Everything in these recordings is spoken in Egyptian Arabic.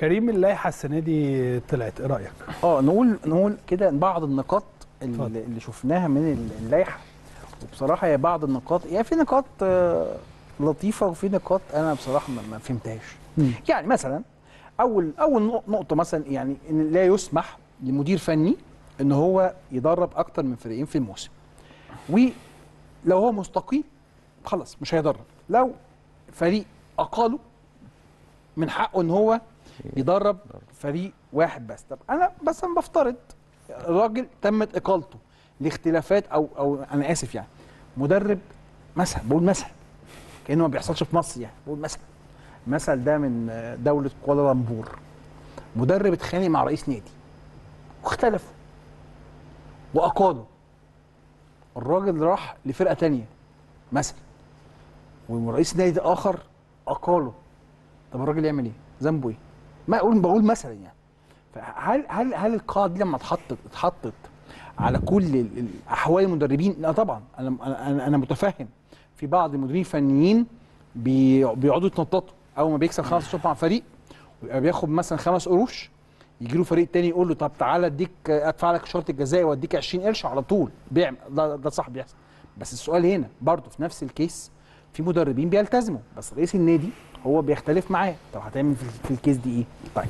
كريم اللائحه السنه دي طلعت ايه رايك؟ اه نقول نقول كده بعض النقاط اتفضل. اللي, اللي شفناها من اللائحه وبصراحه هي بعض النقاط يعني في نقاط آه، لطيفه وفي نقاط انا بصراحه ما ما فهمتهاش مم. يعني مثلا اول اول نق- نقطه مثلا يعني ان لا يسمح لمدير فني ان هو يدرب اكتر من فريقين في الموسم ولو هو مستقيل خلاص مش هيدرب لو فريق اقاله من حقه ان هو يدرب فريق واحد بس طب انا بس انا بفترض الراجل تمت اقالته لاختلافات او او انا اسف يعني مدرب مثلا بقول مثلا كانه ما بيحصلش في مصر يعني بقول مثلا مثل ده من دوله كوالالمبور مدرب اتخانق مع رئيس نادي واختلفوا واقالوا الراجل راح لفرقه تانية مثلا ورئيس نادي اخر اقاله طب الراجل يعمل ايه؟ ذنبه ايه؟ ما اقول بقول مثلا يعني فهل هل هل القاعده دي لما اتحطت اتحطت على كل ال- ال- احوال المدربين؟ لا طبعا انا انا انا متفهم في بعض المديرين الفنيين بي- بيقعدوا يتنططوا اول ما بيكسب خمس شوط مع فريق ويبقى بياخد مثلا خمس قروش يجي له فريق تاني يقول له طب تعالى اديك ادفع لك شرط الجزائي واديك 20 قرش على طول بيعمل ده, ده صح بيحصل بس السؤال هنا برضه في نفس الكيس في مدربين بيلتزموا بس رئيس النادي هو بيختلف معاه طب هتعمل في, في الكيس دي ايه؟ طيب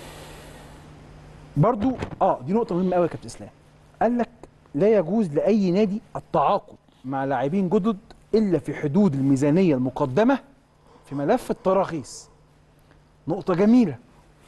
برضو اه دي نقطة مهمة قوي يا كابتن اسلام قال لك لا يجوز لأي نادي التعاقد مع لاعبين جدد إلا في حدود الميزانية المقدمة في ملف التراخيص نقطة جميلة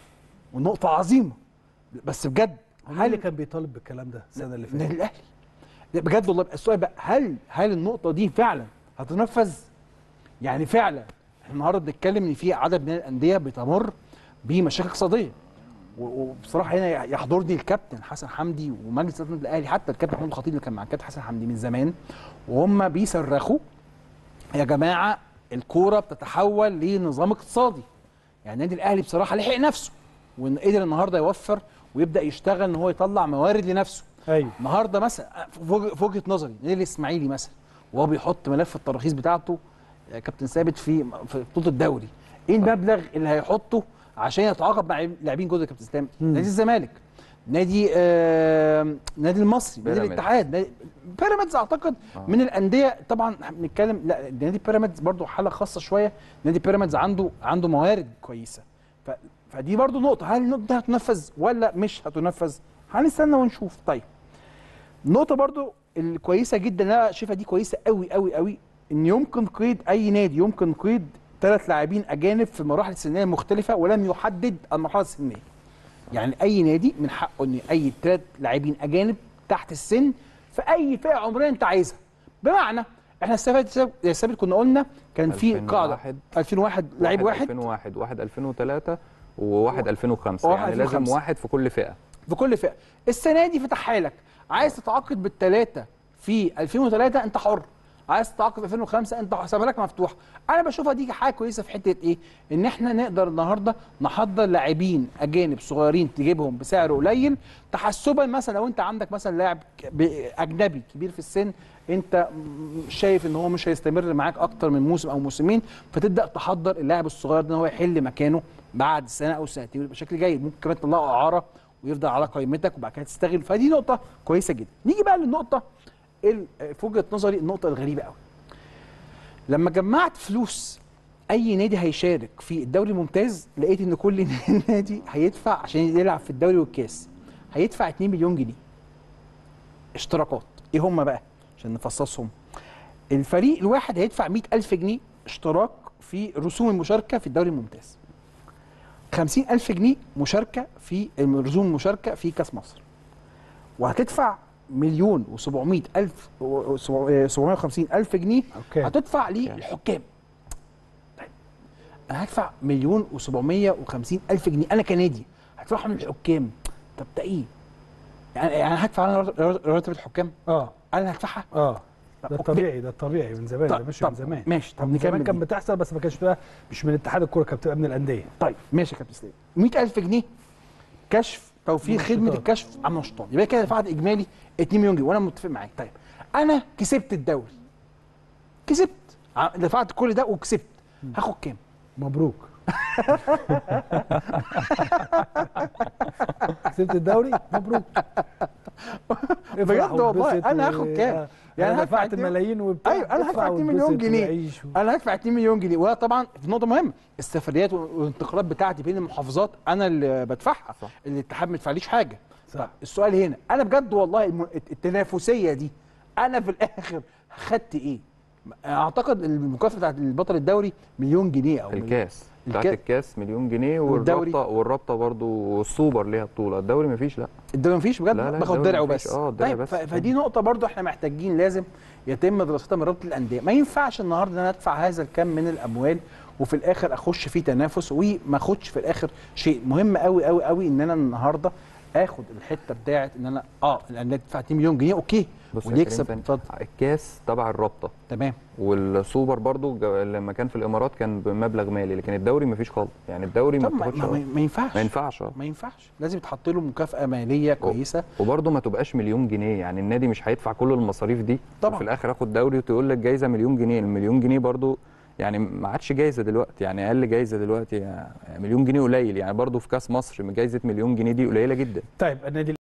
ونقطة عظيمة بس بجد مين اللي كان بيطالب بالكلام ده السنه اللي النادي فاتت؟ الاهلي لا بجد والله السؤال بقى هل هل النقطه دي فعلا هتنفذ يعني فعلا احنا النهارده بنتكلم ان في عدد من الانديه بتمر بمشاكل اقتصاديه و- وبصراحه هنا يحضرني الكابتن حسن حمدي ومجلس اداره النادي الاهلي حتى الكابتن محمود الخطيب اللي كان مع الكابتن حسن حمدي من زمان وهم بيصرخوا يا جماعه الكوره بتتحول لنظام اقتصادي يعني النادي الاهلي بصراحه لحق نفسه وقدر النهارده يوفر ويبدا يشتغل ان هو يطلع موارد لنفسه ايوه النهارده مثلا في وجه- في وجهه نظري النادي الاسماعيلي مثلا وهو بيحط ملف التراخيص بتاعته يا كابتن ثابت في في بطوله الدوري ايه المبلغ اللي هيحطه عشان يتعاقب مع لاعبين جزء يا كابتن اسلام مم. نادي الزمالك نادي آه نادي المصري نادي بيراميدز. الاتحاد نادي بيراميدز اعتقد آه. من الانديه طبعا بنتكلم لا نادي بيراميدز برضو حاله خاصه شويه نادي بيراميدز عنده عنده موارد كويسه ف فدي برضو نقطه هل النقطه دي هتنفذ ولا مش هتنفذ هنستنى ونشوف طيب نقطه برضو الكويسه جدا اللي انا شايفها دي كويسه قوي قوي قوي ان يمكن قيد اي نادي يمكن قيد ثلاث لاعبين اجانب في المراحل السنيه المختلفه ولم يحدد المرحله السنيه يعني اي نادي من حقه ان اي ثلاث لاعبين اجانب تحت السن في اي فئه عمريه انت عايزها بمعنى احنا السنه اللي فاتت يا ثابت كنا قلنا كان في قاعده 2001 2001 لعيب واحد 2001 واحد 2003 وواحد 2005 وواحد يعني لازم 2005. واحد في كل فئه في كل فئه السنه دي فتحها لك عايز تتعاقد بالثلاثه في 2003 انت حر عايز تتعاقد في 2005 انت حسابها لك مفتوح انا بشوفها دي حاجه كويسه في حته ايه ان احنا نقدر النهارده نحضر لاعبين اجانب صغيرين تجيبهم بسعر قليل تحسبا مثلا لو انت عندك مثلا لاعب ك- ب- اجنبي كبير في السن انت م- شايف ان هو مش هيستمر معاك اكتر من موسم او موسمين فتبدا تحضر اللاعب الصغير ده ان هو يحل مكانه بعد سنه او سنتين بشكل جيد ممكن كمان تطلعه اعاره ويفضل على قائمتك وبعد كده تستغل فدي نقطه كويسه جدا نيجي بقى للنقطه ال- في وجهه نظري النقطه الغريبه قوي لما جمعت فلوس اي نادي هيشارك في الدوري الممتاز لقيت ان كل نادي هيدفع عشان يلعب في الدوري والكاس هيدفع 2 مليون جنيه اشتراكات ايه هم بقى عشان نفصصهم الفريق الواحد هيدفع 100000 جنيه اشتراك في رسوم المشاركه في الدوري الممتاز 50000 جنيه مشاركه في رسوم المشاركه في كاس مصر وهتدفع مليون و700 الف و 750 الف جنيه اوكي هتدفع للحكام طيب انا هدفع مليون و750 الف جنيه انا كنادي هدفعهم للحكام طب ده ايه يعني يعني هدفع انا راتب الحكام اه انا اللي هدفعها اه طب ده أوكي. الطبيعي ده الطبيعي من زمان ده طب- مش طب من زمان ماشي طب من زمان نكمل كان دي. بتحصل بس ما كانش بقى مش من اتحاد الكوره كانت بتبقى من الانديه طيب ماشي يا كابتن اسلام 100000 جنيه كشف توفير خدمه نشاطات. الكشف عن نشاطات يبقى كده دفعت اجمالي 2 مليون جنيه وانا متفق معاك طيب انا كسبت الدوري كسبت ع- دفعت كل ده وكسبت هاخد كام؟ مبروك كسبت الدوري مبروك افرح بجد والله، واتبسط أنا و- هاخد كام؟ آه. يعني انا هدفع دفعت اتنين- ملايين وبتاع أيوة، أنا هدفع ادفع 2 مليون واتبسط جنيه. وعيش و- انا هدفع 2 مليون جنيه وده طبعا في نقطه مهمه السفريات والانتقالات بتاعتي بين المحافظات انا اللي بدفعها صح. الاتحاد ما يدفعليش حاجه صح. طب السؤال هنا انا بجد والله الم- التنافسيه دي انا في الاخر خدت ايه اعتقد المكافاه بتاعت البطل الدوري مليون جنيه او مليون. الكاس بتاعت الكا- الكاس مليون جنيه والدوري؟ والرابطه والرابطه برضو والسوبر ليها بطوله الدوري مفيش لا الدوري مفيش بجد لا، لا، باخد الدوري درع مفيش. وبس اه، درع طيب بس. ف- فدي نقطه برضو احنا محتاجين لازم يتم دراستها من رابطه الانديه ما ينفعش النهارده ان انا ادفع هذا الكم من الاموال وفي الاخر اخش فيه تنافس وما اخدش في الاخر شيء مهم قوي قوي قوي ان انا النهارده اخد الحته بتاعت ان انا اه الانديه تدفع 2 مليون جنيه اوكي بص يا واللي كريم يكسب ثاني، اتفضل الكاس تبع الرابطه تمام والسوبر برضو جو- لما كان في الامارات كان بمبلغ مالي لكن الدوري مفيش خالص يعني الدوري ما طب ما, بتاخدش ما, خالص. ما ينفعش ما ينفعش اه ما ينفعش لازم يتحط له مكافاه ماليه كويسه وبرضه ما تبقاش مليون جنيه يعني النادي مش هيدفع كل المصاريف دي طبعا. وفي الاخر اخد دوري وتقول لك جايزه مليون جنيه المليون جنيه برضه يعني ما عادش جايزه دلوقتي يعني اقل جايزه دلوقتي يعني مليون جنيه قليل يعني برضه في كاس مصر جايزه مليون جنيه دي قليله جدا طيب النادي